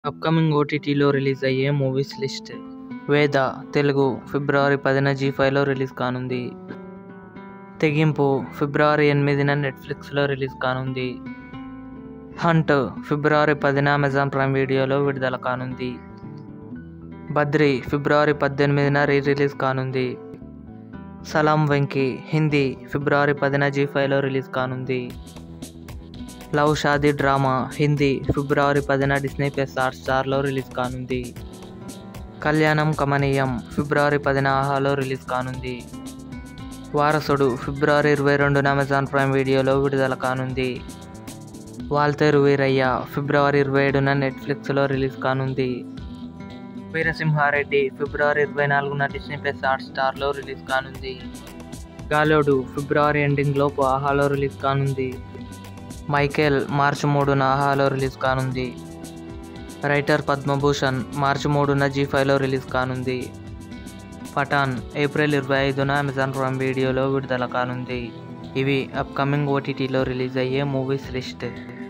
upcoming ఓటీటీలో release అయ్యే movies list వేద తెలుగు ఫిబ్రవరి పదిన జీ ఫైవ్లో రిలీజ్ కానుంది తెగింపు ఫిబ్రవరి ఎనిమిదిన నెట్ఫ్లిక్స్లో రిలీజ్ కానుంది హంట్ ఫిబ్రవరి పదిన అమెజాన్ ప్రైమ్ వీడియోలో విడుదల కానుంది బద్రి ఫిబ్రవరి పద్దెనిమిదిన రీ రిలీజ్ కానుంది సలాం వెంకీ హిందీ ఫిబ్రవరి పదిన జీ ఫైవ్లో రిలీజ్ కానుంది లవ్ షాదీ డ్రామా హిందీ ఫిబ్రవరి పదిన డిస్నీ ప్లస్ హాట్ స్టార్లో రిలీజ్ కానుంది కళ్యాణం కమనీయం ఫిబ్రవరి పదిన ఆహాలో రిలీజ్ కానుంది వారసుడు ఫిబ్రవరి ఇరవై రెండున అమెజాన్ ప్రైమ్ వీడియోలో విడుదల కానుంది వాల్తేరు వీరయ్య ఫిబ్రవరి ఇరవై ఏడున నెట్ఫ్లిక్స్లో రిలీజ్ కానుంది వీరసింహారెడ్డి ఫిబ్రవరి ఇరవై నాలుగున డిస్నీ ప్లస్ హాట్ స్టార్లో రిలీజ్ కానుంది గాలోడు ఫిబ్రవరి ఎండింగ్లోపు ఆహాలో రిలీజ్ కానుంది మైకేల్ మార్చి మూడున ఆహాలో రిలీజ్ కానుంది రైటర్ పద్మభూషణ్ మార్చి మూడున జీ ఫైవ్లో రిలీజ్ కానుంది పఠాన్ ఏప్రిల్ ఇరవై ఐదున అమెజాన్ ప్రైమ్ వీడియోలో విడుదల కానుంది ఇవి అప్కమింగ్ ఓటీటీలో రిలీజ్ అయ్యే మూవీస్ లిస్ట్